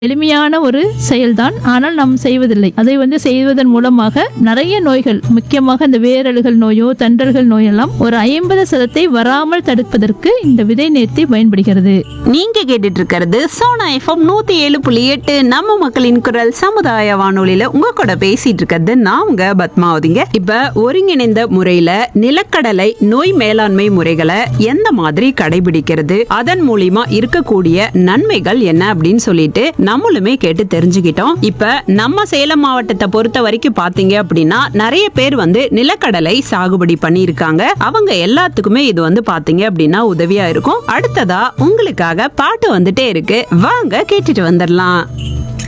எளிமையான ஒரு செயல்தான் ஆனால் நாம் செய்வதில்லை அதை வந்து செய்வதன் மூலமாக நிறைய நோய்கள் முக்கியமாக இந்த வேரல்கள் நோயோ தண்டல்கள் நோயெல்லாம் ஒரு ஐம்பது சதத்தை வராமல் தடுப்பதற்கு இந்த விதை நேர்த்தி பயன்படுகிறது நீங்க கேட்டுட்டு இருக்கிறது சோனா எஃப்எம் நூத்தி ஏழு புள்ளி எட்டு நம்ம மக்களின் குரல் சமுதாய வானொலியில உங்க கூட பேசிட்டு இருக்கிறது நான் உங்க பத்மாவதிங்க இப்ப ஒருங்கிணைந்த முறையில நிலக்கடலை நோய் மேலாண்மை முறைகளை எந்த மாதிரி கடைபிடிக்கிறது அதன் மூலியமா இருக்கக்கூடிய நன்மைகள் என்ன அப்படின்னு சொல்லிட்டு நம்மளுமே கேட்டு தெரிஞ்சுக்கிட்டோம் இப்ப நம்ம சேலம் மாவட்டத்தை பொறுத்த வரைக்கும் பாத்தீங்க அப்படின்னா நிறைய பேர் வந்து நிலக்கடலை சாகுபடி பண்ணியிருக்காங்க அவங்க எல்லாத்துக்குமே இது வந்து பாத்தீங்க அப்படின்னா உதவியா இருக்கும் அடுத்ததா உங்களுக்காக பாட்டு வந்துட்டே இருக்கு வாங்க கேட்டுட்டு வந்துடலாம்